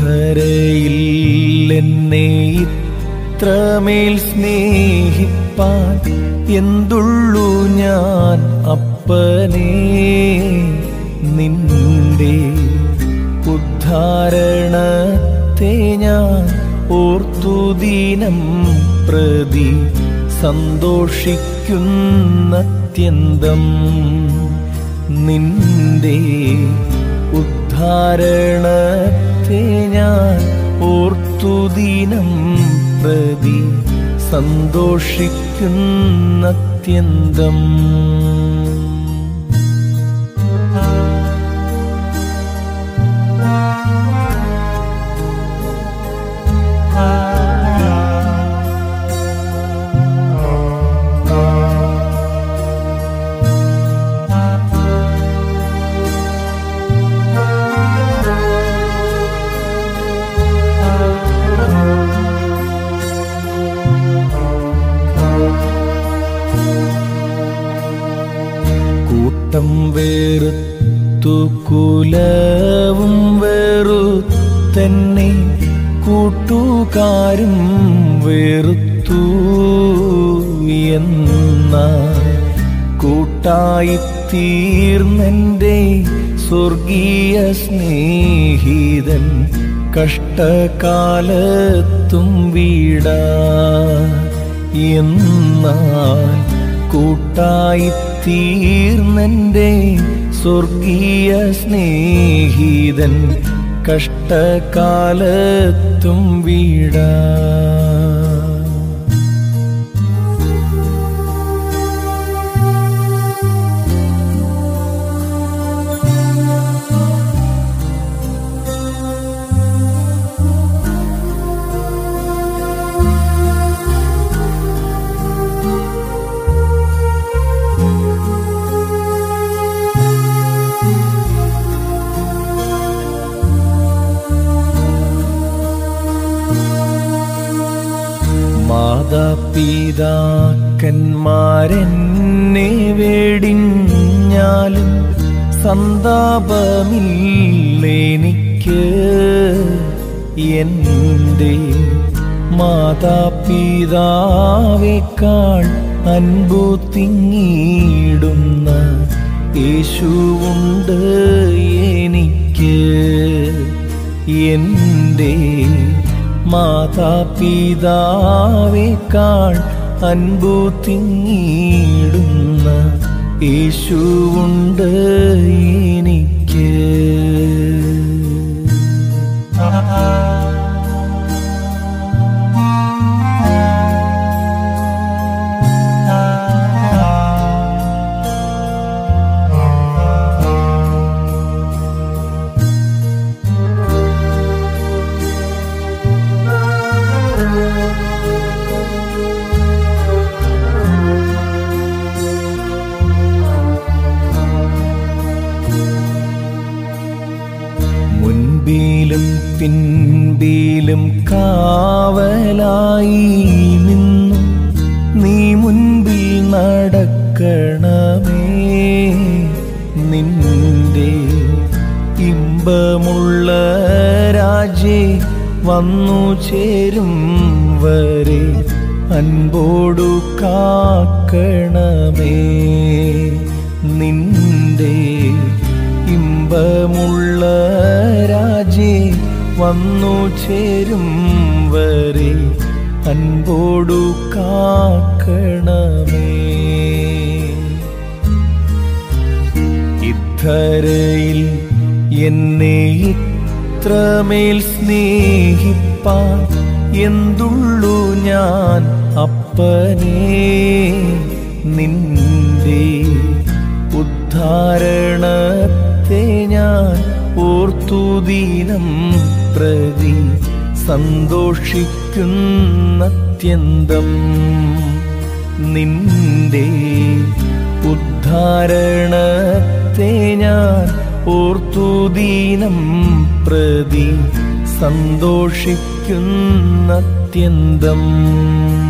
ഇത്തരയിൽ എന്നെ ഇത്രമേൽ സ്നേഹിപ്പാൻ എന്തുള്ളു ഞാൻ അപ്പനേ നിന്റെ ഉദ്ധാരണത്തെ ഞാൻ ഓർത്തു ദിനം പ്രതി സന്തോഷിക്കുന്നത്യന്തം നിന്റെ ഉദ്ധാരണത്തെ ഞാൻ ഓർത്തു ദിനം പ്രതി സന്തോഷിക്കുന്നത്യന്തം കൂട്ടം വേറുത്തു കുലവും വേറുത്തന്നെ കൂട്ടുകാരും വേറുത്തു എന്ന കൂട്ടായി തീർന്നെൻ്റെ സ്വർഗീയ സ്നേഹിതൻ കഷ്ടകാലത്തും വീടാ എന്നാൽ കൂട്ടായി തീർന്നെൻ്റെ സ്വർഗീയ സ്നേഹിതൻ കഷ്ടകാലത്തും വീടാ മാതാപിതാക്കന്മാരെന്നെ വേടിഞ്ഞാലും സന്താപമില്ലെനിക്ക് എൻ്റെ മാതാപിതാവേക്കാൾ അൻപു തിങ്ങിയിടുന്ന യേശുവുണ്ട് എനിക്ക് എൻ്റെ മാതാപിതാവേക്കാൾ അൻപു തിങ്ങിയിടുന്ന യേശുവുണ്ട് എനിക്ക് മുൻപിലും പിൻപിലും കാവലായി നിന്നു നീ മുൻപിൽ നടക്കണമേ നിന്റെ ഇമ്പമുള്ള രാജേ വന്നു ചേരും വരെ അൻപോടു കാക്കണമേ നിന്റെ ഇമ്പമുള്ള രാജേ വന്നു ചേരും വരെ അൻപോടു കാക്കണമേ ഇത്തരയിൽ എന്നെ ഇത്രമേൽ സ്നേഹിപ്പാൻ എന്തുള്ളു ഞാൻ അപ്പനേ നിന്റെ ഉദ്ധാരണത്തെ ഞാൻ ഓർത്തു ദിനം പ്രതി സന്തോഷിക്കുന്നത്യന്തം നിന്റെ ഉദ്ധാരണത്തെ ഞാൻ ഓർത്തു ദീനം പ്രതി സന്തോഷിക്കുന്നത്യന്തം